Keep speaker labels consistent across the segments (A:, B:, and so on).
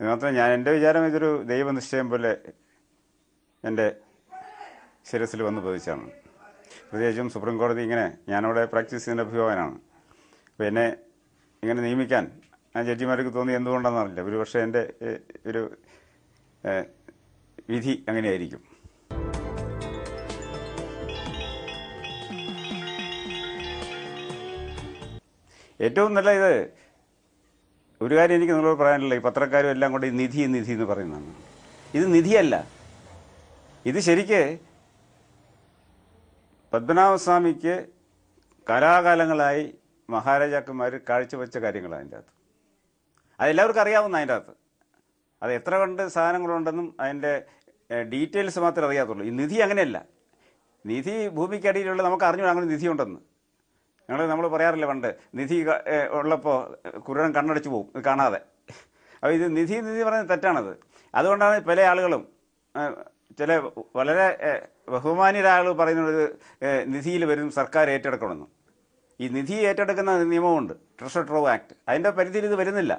A: അത് മാത്രമല്ല ഞാൻ എൻ്റെ വിചാരം ഇതൊരു ദൈവനിശ്ചയം പോലെ എൻ്റെ ശിരസിൽ വന്ന് പതിച്ചാണ് പ്രത്യേകിച്ചും സുപ്രീം കോടതി ഇങ്ങനെ ഞാനവിടെ പ്രാക്ടീസ് ചെയ്യുന്ന അഭിഭാവനാണ് അപ്പോൾ എന്നെ ഇങ്ങനെ നിയമിക്കാൻ ആ ജഡ്ജിമാർക്ക് തോന്നി എന്തുകൊണ്ടാണെന്ന് അറിയില്ല ഒരു പക്ഷേ എൻ്റെ ഏഹ്, ഒരു ഏഹ്, വിധി അങ്ങനെയായിരിക്കും ഏറ്റവും നല്ല ഇത് ഒരു കാര്യം എനിക്ക് നിങ്ങളോട് പറയാനുള്ള ഈ പത്രക്കാരും എല്ലാം കൂടി നിധി നിധി എന്ന് പറയുന്നതാണ് ഇത് നിധിയല്ല ഇത് ശരിക്ക് പത്മനാഭസ്വാമിക്ക് കാലാകാലങ്ങളായി മഹാരാജാക്കന്മാർ കാഴ്ചവെച്ച കാര്യങ്ങളാണ് അതിൻ്റെ അകത്ത് അതെല്ലാവർക്കും അറിയാവുന്ന അതിൻ്റെ അകത്ത് അത് എത്ര കണ്ട് സാധനങ്ങളുണ്ടെന്നും അതിൻ്റെ ഡീറ്റെയിൽസ് മാത്രമേ അറിയാത്തുള്ളൂ ഈ നിധി അങ്ങനെയല്ല നിധി ഭൂമിക്കടിയിലുള്ള നമുക്ക് അറിഞ്ഞു അങ്ങനെ നിധി ഉണ്ടെന്ന് ഞങ്ങൾ നമ്മൾ പറയാറില്ല പണ്ട് നിധി ക- ഏ, ഉള്ളപ്പോൾ കുരുടൻ കണ്ണടച്ചു പോകും ഇത് കാണാതെ അപ്പോൾ ഇത് നിധി നിധി പറയുന്നത് തെറ്റാണത് അതുകൊണ്ടാണ് പല ആളുകളും ഏ, ചില വളരെ ഏ, ബഹുമാന്യരായ ആളുകൾ പറയുന്നത് നിധിയിൽ വരും സർക്കാർ ഏറ്റെടുക്കണമെന്ന് ഈ നിധി ഏറ്റെടുക്കുന്ന നിയമമുണ്ട് ട്രഷർ ട്രോവ് ആക്ട് അതിൻ്റെ പരിധിയിൽ ഇത് വരുന്നില്ല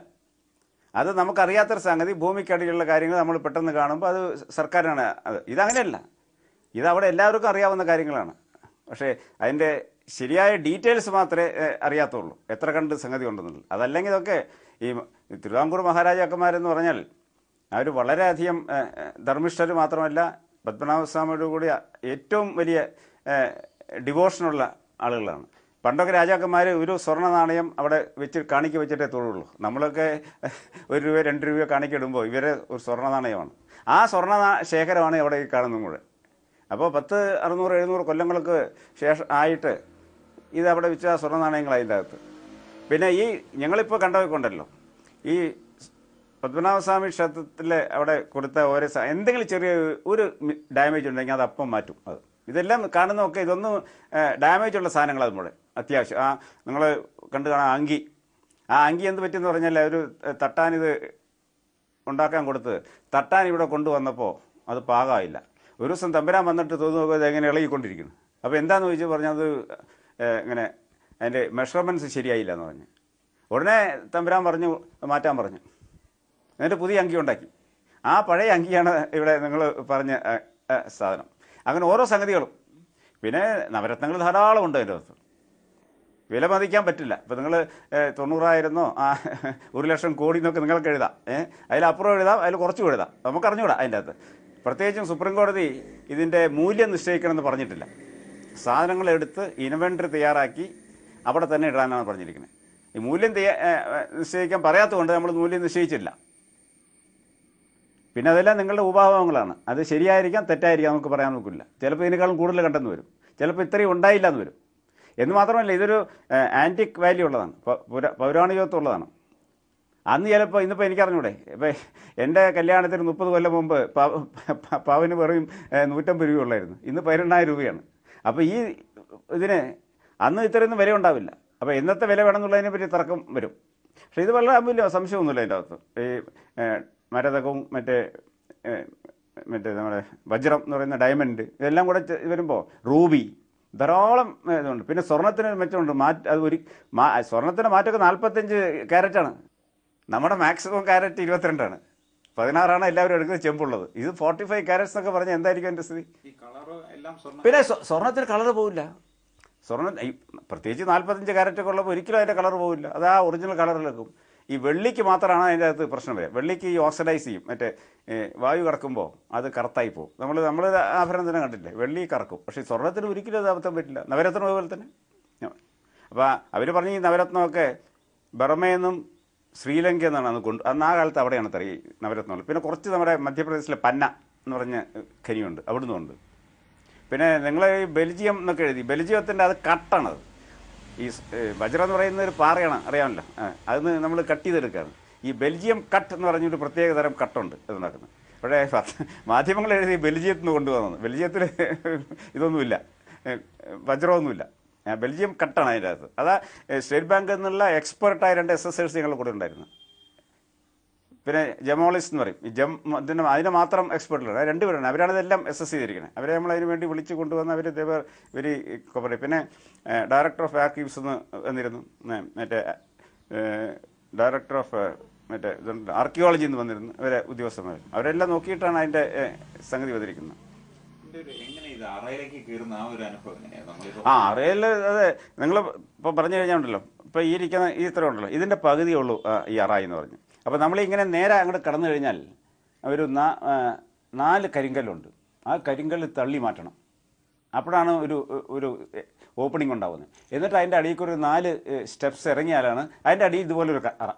A: അത് നമുക്കറിയാത്തൊരു സംഗതി ഭൂമിക്കടിയിലുള്ള കാര്യങ്ങൾ നമ്മൾ പെട്ടെന്ന് കാണുമ്പോൾ അത് സർക്കാരാണ് അത് ഇതങ്ങനെയല്ല ഇത് അവിടെ എല്ലാവർക്കും അറിയാവുന്ന കാര്യങ്ങളാണ് പക്ഷേ അതിൻ്റെ ശരിയായ ഡീറ്റെയിൽസ് മാത്രമേ ഏഹ്, അറിയാത്തുള്ളൂ എത്ര കണ്ട് സംഗതി ഉണ്ടെന്നുള്ളത് അതല്ലെങ്കിൽ ഇതൊക്കെ ഈ തിരുവിതാംകൂർ മഹാരാജാക്കന്മാരെന്ന് പറഞ്ഞാൽ അവർ വളരെയധികം ഏഹ്, ഏഹ്, ധർമ്മിഷ്ഠർ മാത്രമല്ല പത്മനാഭസ്വാമിയോട് കൂടി ഏറ്റവും വലിയ ഏഹ്, ഡിവോഷനുള്ള ആളുകളാണ് പണ്ടൊക്കെ രാജാക്കന്മാർ ഒരു സ്വർണ്ണ നാണയം അവിടെ വെച്ച് കാണിക്ക വെച്ചിട്ടേ തൊഴുള്ളൂ നമ്മളൊക്കെ ഒരു രൂപ രണ്ട് രൂപ കാണിക്കിടുമ്പോൾ ഇവരെ ഒരു സ്വർണ്ണ നാണയമാണ് ആ സ്വർണ്ണ നാ- ശേഖരമാണ് അവിടെ ഈ കാണുന്നതും കൂടെ അപ്പോൾ പത്ത് അറുന്നൂറ് എഴുന്നൂറ് കൊല്ലങ്ങൾക്ക് ശേഷം ആയിട്ട് ഇത് അവിടെ വെച്ച ആ സ്വർണ്ണ നാണയങ്ങൾ അതിൻ്റെ അകത്ത് പിന്നെ ഈ ഞങ്ങളിപ്പോൾ കണ്ടതൊക്കെ ഉണ്ടല്ലോ ഈ പത്മനാഭസ്വാമി ക്ഷേത്രത്തിൽ അവിടെ കൊടുത്ത ഓരോ സ- എന്തെങ്കിലും ചെറിയ ഒരു ഡാമേജ് ഉണ്ടെങ്കിൽ അത് അപ്പം മാറ്റും അത് ഇതെല്ലാം കാണുന്നതൊക്കെ ഇതൊന്നും ഡാമേജ് ഉള്ള സാധനങ്ങൾ അത് മുഴുവൻ അത്യാവശ്യം ആ നിങ്ങൾ കണ്ടു കാണാം അങ്കി ആ അങ്കി എന്ത് പറ്റിയെന്ന് പറഞ്ഞാൽ ഒരു തട്ടാനിത് ഉണ്ടാക്കാൻ കൊടുത്ത് തട്ടാൻ ഇവിടെ കൊണ്ടുവന്നപ്പോൾ അത് പാകമായില്ല ഒരു ദിവസം തമ്പരാൻ വന്നിട്ട് തോന്നു നോക്കുക ഇത് എങ്ങനെ ഇളകിക്കൊണ്ടിരിക്കുന്നു അപ്പോൾ എന്താന്ന് ചോദിച്ചു പറഞ്ഞാൽ അത് ഏഹ്, ഇങ്ങനെ അതിൻ്റെ മെഷർമെൻറ്റ്സ് ശരിയായില്ല എന്ന് പറഞ്ഞു ഉടനെ തമ്പരാൻ പറഞ്ഞു മാറ്റാൻ പറഞ്ഞു എന്നിട്ട് പുതിയ അങ്കി ഉണ്ടാക്കി ആ പഴയ അങ്കിയാണ് ഇവിടെ നിങ്ങൾ പറഞ്ഞ ആ, ആ, സാധനം അങ്ങനെ ഓരോ സംഗതികളും പിന്നെ നവരത്നങ്ങൾ ധാരാളം ഉണ്ട് അതിൻ്റെ അകത്ത് വില മതിക്കാൻ പറ്റില്ല ഇപ്പം നിങ്ങൾ തൊണ്ണൂറായിരുന്നോ ആ ഒരു ലക്ഷം കോടി എന്നൊക്കെ നിങ്ങൾക്ക് എഴുതാം ഏഹ് അതിലപ്പുറം എഴുതാം അതിൽ കുറച്ചും എഴുതാം നമുക്ക് അറിഞ്ഞുകൂടാ അതിൻ്റെ അകത്ത് പ്രത്യേകിച്ചും സുപ്രീം കോടതി ഇതിൻ്റെ മൂല്യം നിശ്ചയിക്കണമെന്ന് പറഞ്ഞിട്ടില്ല സാധനങ്ങൾ എടുത്ത് ഇൻവെൻറ്ററി തയ്യാറാക്കി അവിടെ തന്നെ ഇടാനാണ് പറഞ്ഞിരിക്കുന്നത് ഈ മൂല്യം തയ്യാ- ഏ, ഏ, നിശ്ചയിക്കാൻ പറയാത്തതുകൊണ്ട് നമ്മൾ മൂല്യം നിശ്ചയിച്ചില്ല പിന്നെ അതെല്ലാം നിങ്ങളുടെ ഉപാഭവങ്ങളാണ് അത് ശരിയായിരിക്കാം തെറ്റായിരിക്കാം നമുക്ക് പറയാൻ നോക്കില്ല ചിലപ്പോൾ ഇതിനേക്കാളും കൂടുതൽ കണ്ടെന്ന് വരും ചിലപ്പോൾ ഇത്രയും ഉണ്ടായില്ല എന്ന് വരും എന്ന് മാത്രമല്ല ഇതൊരു ആൻറ്റിക് വാല്യൂ ഉള്ളതാണ് പ- പുര- പൗരാണികത്വം ഉള്ളതാണ് അന്ന് ചിലപ്പോൾ ഇന്നിപ്പോൾ എനിക്കറിഞ്ഞൂടെ ഇപ്പം എൻ്റെ കല്യാണത്തിന് മുപ്പത് കൊല്ലം മുമ്പ് പ- പ- പവന് വെറും ഏ, നൂറ്റമ്പത് രൂപ ഉള്ളായിരുന്നു ഇന്ന് പതിനെണ്ണായിരം രൂപയാണ് അപ്പോൾ ഈ ഇതിന് അന്ന് ഇത്രയൊന്നും വില ഉണ്ടാവില്ല അപ്പോൾ എന്നത്തെ വില വേണമെന്നുള്ളതിനെ പറ്റി തർക്കം വരും പക്ഷേ ഇത് വളരെ അമൂല്യ സംശയമൊന്നുമില്ല അതിൻ്റെ അകത്ത് ഈ ഏ, മരതകവും മറ്റേ ഏ, മറ്റേ നമ്മുടെ വജ്രം എന്ന് പറയുന്ന ഡയമണ്ട് ഇതെല്ലാം കൂടെ ചെ- വരുമ്പോൾ റൂബി ധാരാളം ഏ, ഇതുണ്ട് പിന്നെ സ്വർണത്തിന് ഒരു മെച്ചമുണ്ട് മാറ്റ് അത് ഒരു മാ സ്വർണത്തിന് മാറ്റമൊക്കെ നാൽപ്പത്തഞ്ച് ക്യാരറ്റാണ് നമ്മുടെ മാക്സിമം ക്യാരറ്റ് ഇരുപത്തിരണ്ടാണ് പതിനാറാണ് എല്ലാവരും എടുക്കുന്നത് ചെമ്പുള്ളത് ഇത് ഫോർട്ടി ഫൈവ് ക്യാരറ്റ്സ് എന്നൊക്കെ പറഞ്ഞാൽ എന്തായിരിക്കും എൻ്റെ സ്ഥിതി
B: ഈ കളറ് എല്ലാം സ്വർണ്ണം
A: പിന്നെ സ്വ- സ്വർണ്ണത്തിന് കളർ പോവില്ല സ്വർണ്ണം ഈ പ്രത്യേകിച്ച് നാൽപ്പത്തഞ്ച് ക്യാരറ്റൊക്കെ ഉള്ളപ്പോൾ ഒരിക്കലും അതിൻ്റെ കളർ പോവില്ല അത് ആ ഒറിജിനൽ കളറിലെക്കും ഈ വെള്ളിക്ക് മാത്രമാണ് അതിൻ്റെ അകത്ത് പ്രശ്നം വരിക വെള്ളിക്ക് ഈ ഓക്സിഡൈസ് ചെയ്യും മറ്റേ ഏ, വായു കറക്കുമ്പോൾ അത് കറുത്തായി പോകും നമ്മൾ നമ്മൾ ആഭരണം തന്നെ കണ്ടില്ലേ വെള്ളി കറക്കും പക്ഷേ സ്വർണ്ണത്തിന് ഒരിക്കലും അത് അബദ്ധം പറ്റില്ല നവരത്നം അതുപോലെ തന്നെ അപ്പോൾ അവർ പറഞ്ഞ ഈ നവരത്നമൊക്കെ ബർമയെന്നും ശ്രീലങ്ക എന്നാണ് അന്ന് കൊണ്ട് അന്ന് ആ കാലത്ത് അവിടെയാണ് അത്ര ഈ നവരത്നങ്ങൾ പിന്നെ കുറച്ച് നമ്മുടെ മധ്യപ്രദേശിലെ പന്ന എന്ന് പറഞ്ഞ ഖനിയുണ്ട് അവിടുന്ന് ഉണ്ട് പിന്നെ നിങ്ങൾ ഈ ബെൽജിയം എന്നൊക്കെ എഴുതി ബെൽജിയത്തിൻ്റെ അത് കട്ടാണത് ഈ സ്- ഏ, വജ്രം എന്ന് പറയുന്ന ഒരു പാറയാണ് അറിയാമല്ലോ ആ, അതിന് നമ്മൾ കട്ട് ചെയ്തെടുക്കുകയാണ് ഈ ബെൽജിയം കട്ട് എന്ന് പറഞ്ഞൊരു പ്രത്യേക തരം കട്ടുണ്ട് ഇത് നടക്കുന്നത് പക്ഷേ പത്ത് മാധ്യമങ്ങൾ എഴുതി ബെൽജിയത്തിൽ നിന്ന് കൊണ്ടുവന്നത് ബെൽജിയത്തിൽ ഇതൊന്നുമില്ല ഏ, വജ്രമൊന്നുമില്ല ആ, ബെൽജിയം കട്ടാണ് അതിൻ്റെ അകത്ത് അതാ ഏ, സ്റ്റേറ്റ് ബാങ്കിൽ നിന്നുള്ള എക്സ്പെർട്ടായ രണ്ട് എസ് എസ് എൽസ് ഞങ്ങൾ കൂടെ ഉണ്ടായിരുന്നു പിന്നെ ജമോളിസ്റ്റ് എന്ന് പറയും ഈ ജം ഇതിന് അതിന് മാത്രം എക്സ്പെർട്ടുള്ളത് രണ്ടുപേരാണ് അവരാണ് ഇതെല്ലാം എസ് എസ് ചെയ്തിരിക്കുന്നത് അവരെ നമ്മൾ അതിന് വേണ്ടി വിളിച്ച് കൊണ്ടുവന്ന് അവർ ദേവർ വെരി കോപ്പറേറ്റ് പിന്നെ ഡയറക്ടർ ഓഫ് ആർക്കീവ്സ് എന്ന് വന്നിരുന്നു ഏ, മറ്റേ ഡയറക്ടർ ഓഫ് മറ്റേ ഇതുണ്ട് ആർക്കിയോളജിയിൽ നിന്ന് വന്നിരുന്നു ഇവരെ ഉദ്യോഗസ്ഥന്മാർ അവരെല്ലാം നോക്കിയിട്ടാണ് അതിന്റെ ഏ, സംഗതി വന്നിരിക്കുന്നത്
B: ഇതിന്റെ ഒരു എങ്ങനെ ഇത് അറയിലേക്ക് കയറുന്ന ആ ഒരു അനുഭവം എങ്ങനെയാ നമ്മളിപ്പോ
A: ആ അറിയല് അതെ നിങ്ങൾ ഇപ്പോൾ പറഞ്ഞു കഴിഞ്ഞാൽ ഉണ്ടല്ലോ ഇപ്പോൾ ഈ ഇരിക്കുന്ന ഈ ഇത്ര ഉണ്ടല്ലോ ഇതിന്റെ പകുതിയേ ഉള്ളൂ ആ, ഈ അറായി എന്ന് പറഞ്ഞു അപ്പോൾ നമ്മൾ ഇങ്ങനെ നേരെ അങ്ങോട്ട് കടന്നു കഴിഞ്ഞാൽ ഒരു നാ- ആ, നാല് കരിങ്കല്ലുണ്ട് ആ കരിങ്കല്ല് തള്ളി മാറ്റണം അപ്പോഴാണ് ഒരു ഒരു ഓപ്പണിംഗ് ഉണ്ടാവുന്നത് എന്നിട്ട് അതിൻ്റെ അടിയിൽ ഒരു നാല് സ്റ്റെപ്സ് ഇറങ്ങിയാലാണ് അതിൻ്റെ അടിയിൽ ഇതുപോലൊരു ക- അറ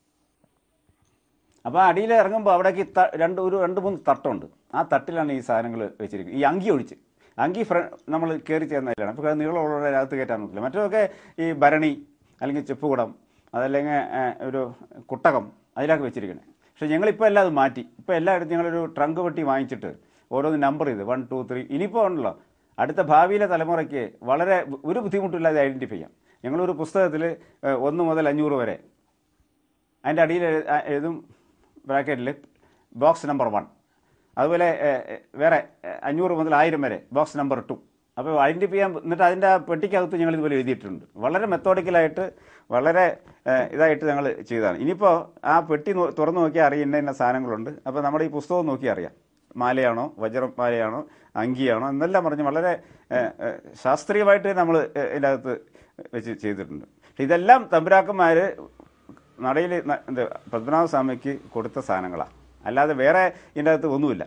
A: അപ്പോൾ ആ അടിയിൽ ഇറങ്ങുമ്പോൾ അവിടേക്ക് ത- രണ്ട് ഒരു രണ്ട് മൂന്ന് തട്ടുണ്ട് ആ തട്ടിലാണ് ഈ സാധനങ്ങൾ വെച്ചിരിക്കുന്നത് ഈ അങ്കി ഒഴിച്ച് അങ്കി ഫ്ര നമ്മൾ കയറി ചേർന്നതിലാണ് അപ്പോൾ അത് നീളമുള്ള അകത്ത് കയറ്റാൻ നോക്കില്ല മറ്റൊക്കെ ഈ ഭരണി അല്ലെങ്കിൽ ചെപ്പുകുടം അതല്ലെങ്കിൽ ഏ, ഒരു കുട്ടകം അതിലൊക്കെ വെച്ചിരിക്കണേ പക്ഷേ ഞങ്ങളിപ്പോൾ എല്ലാം അത് മാറ്റി ഇപ്പോൾ എല്ലായിടത്തും ഞങ്ങളൊരു ട്രങ്ക് പെട്ടി വാങ്ങിച്ചിട്ട് ഓരോന്ന് നമ്പർ ചെയ്ത് വൺ ടു ത്രീ ഇനിയിപ്പോൾ ഉണ്ടല്ലോ അടുത്ത ഭാവിയിലെ തലമുറയ്ക്ക് വളരെ ഒരു ബുദ്ധിമുട്ടില്ലാതെ ഐഡൻറ്റിഫൈ ചെയ്യാം ഞങ്ങളൊരു പുസ്തകത്തിൽ ഒന്ന് മുതൽ അഞ്ഞൂറ് വരെ അതിൻ്റെ അടിയിൽ എഴു- ആ എഴുതും ബ്രാക്കറ്റിൽ ബോക്സ് നമ്പർ വൺ അതുപോലെ ഏ, ഏ, വേറെ ഏ, അഞ്ഞൂറ് മുതൽ ആയിരം വരെ ബോക്സ് നമ്പർ ടു അപ്പോൾ ഐഡൻറ്റിഫൈ ചെയ്യാൻ എന്നിട്ട് അതിൻ്റെ ആ പെട്ടിക്കകത്ത് ഞങ്ങൾ ഇതുപോലെ എഴുതിയിട്ടുണ്ട് വളരെ മെത്തോഡിക്കലായിട്ട് വളരെ ഏ, ഇതായിട്ട് ഞങ്ങൾ ചെയ്തതാണ് ഇനിയിപ്പോൾ ആ പെട്ടി നോ- തുറന്നു നോക്കിയാൽ അറിയാം ഇന്ന ഇന്ന സാധനങ്ങളുണ്ട് അപ്പോൾ നമ്മുടെ ഈ പുസ്തകം നോക്കി അറിയാം മാലയാണോ വജ്രം മാലയാണോ അങ്കിയാണോ എന്നെല്ലാം പറഞ്ഞ് വളരെ ഏ, ഏ, ശാസ്ത്രീയമായിട്ട് നമ്മൾ ഇതിൻ്റെ അകത്ത് വെച്ച് ചെയ്തിട്ടുണ്ട് പക്ഷേ ഇതെല്ലാം തമ്പുരാക്കന്മാർ നടയിൽ എന്ത് പത്മനാഭ സ്വാമിക്ക് കൊടുത്ത സാധനങ്ങളാണ് അല്ലാതെ വേറെ ഇതിൻ്റെ അകത്ത് ഒന്നുമില്ല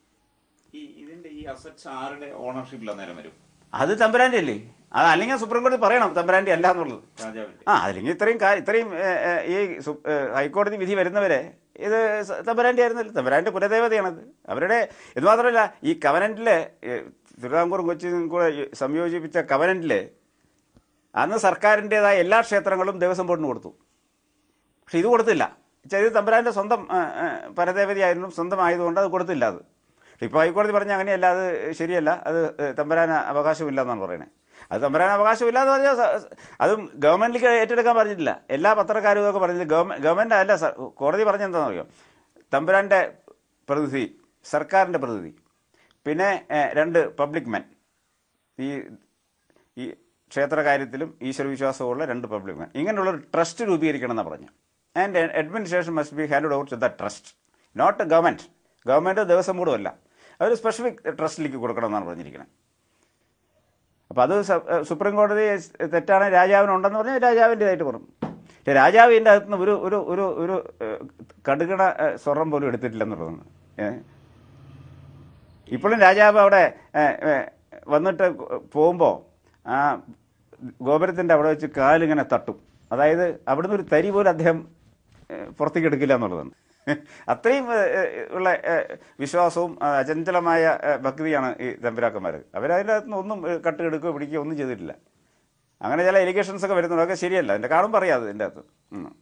B: ഈ ഇതിന്റെ ഈ അസറ്റ്സ് ആരുടെ ഓണർഷിപ്പിൽ അന്നേരം വരും
A: അത് തമ്പുരാൻ്റെ അല്ലേ അത് അല്ലെങ്കിൽ സുപ്രീം കോടതി പറയണം തമ്പുരാൻ്റെ അല്ല എന്നുള്ളത്
B: രാജാവിന്റെ
A: ആ അല്ലെങ്കിൽ ഇത്രയും കാ- ഇത്രയും ഏ, ഏ, ഈ സു- ഏ, ഹൈക്കോടതി വിധി വരുന്നവരെ ഇത് സ- തമ്പുരാൻ്റെ ആയിരുന്നല്ലോ തമ്പുരാൻ്റെ പുരദേവതയാണത് അവരുടെ ഇത് മാത്രമല്ല ഈ കവനന്റിലെ തിരുവിതാംകൂറും കൊച്ചിയും കൂടെ ഈ സംയോജിപ്പിച്ച കവനന്റിലെ അന്ന് സർക്കാരിൻ്റെതായ എല്ലാ ക്ഷേത്രങ്ങളും ദേവസ്വം ബോർഡിന് കൊടുത്തു പക്ഷെ ഇത് കൊടുത്തില്ല ഇത് തമ്പുരാൻ്റെ സ്വന്തം ആ, ആ, പരദേവതയായിരുന്നു സ്വന്തം ആയതുകൊണ്ട് അത് കൊടുത്തില്ല അത് ഇപ്പോൾ ഹൈക്കോടതി പറഞ്ഞ അങ്ങനെയല്ല അത് ശരിയല്ല അത് തമ്പുരാൻ അവകാശമില്ല എന്നാണ് പറയുന്നത് അത് തമ്പുരാൻ അവകാശമില്ല എന്ന് പറഞ്ഞാൽ സ- അതും ഗവൺമെന്റിലേക്ക് ഏറ്റെടുക്കാൻ പറഞ്ഞിട്ടില്ല എല്ലാ പത്രക്കാരും ഇതൊക്കെ പറഞ്ഞില്ല ഗവൺമെന്റ് ഗവൺമെന്റ് അല്ല സ- കോടതി പറഞ്ഞെന്താണെന്ന് അറിയോ തമ്പുരാന്റെ പ്രതിനിധി സർക്കാരിന്റെ പ്രതിനിധി പിന്നെ ഏ, രണ്ട് പബ്ലിക് മെൻ ഈ ഈ ക്ഷേത്ര കാര്യത്തിലും ഈശ്വരവിശ്വാസമുള്ള രണ്ട് പബ്ലിക് മെൻ ഇങ്ങനെയുള്ള ഒരു ട്രസ്റ്റ് രൂപീകരിക്കണം എന്നാണ് പറഞ്ഞു and administration must be hand over to the trust not government government Devaswom ബോർഡും അല്ല അവർ സ്പെസിഫിക് ട്രസ്റ്റിലേക്ക് കൊടുക്കണം എന്നാണ് പറഞ്ഞിരിക്കുന്നത് അപ്പോൾ അത് സ- ഏഹ് സുപ്രീം കോടതി തെറ്റാണ് രാജാവിനുണ്ടെന്ന് പറഞ്ഞാൽ രാജാവിൻ്റെതായിട്ട് പറഞ്ഞു പക്ഷേ രാജാവ് ഇതിൻ്റെ അകത്തുനിന്ന് ഒരു ഒരു ഒരു ഒരു ഏഹ്, കടുകട ഏഹ്, സ്വർണം പോലും എടുത്തിട്ടില്ലെന്നുള്ളതാണ് ഏഹ് ഇപ്പോഴും രാജാവ് അവിടെ ഏഹ്, ഏഹ്, വന്നിട്ട് പോകുമ്പോൾ ആ ഗോപുരത്തിൻ്റെ അവിടെ വെച്ച് കാലിങ്ങനെ തട്ടും അതായത് അവിടുന്ന് ഒരു തരി പോലും അദ്ദേഹം ഏഹ്, പുറത്തേക്ക് എടുക്കില്ല എന്നുള്ളതാണ് അത്രയും ഏഹ്, ഉള്ള ഏഹ്, വിശ്വാസവും ആ, അചഞ്ചലമായ ഏഹ്, ഭക്തിയാണ് ഈ തമ്പുരാക്കന്മാർ അവരതിൻ്റെ അകത്തുനിന്ന് ഒന്നും ഏഹ്, കട്ടെടുക്കുകയോ പിടിക്കുകയോ ഒന്നും ചെയ്തിട്ടില്ല അങ്ങനെ ചില എലിഗേഷൻസ് ഒക്കെ വരുന്നുണ്ട് അതൊക്കെ ശരിയല്ല എൻ്റെ കാണുമ്പോൾ അറിയാം അത് ഇതിൻ്റെ അകത്ത് ഉം.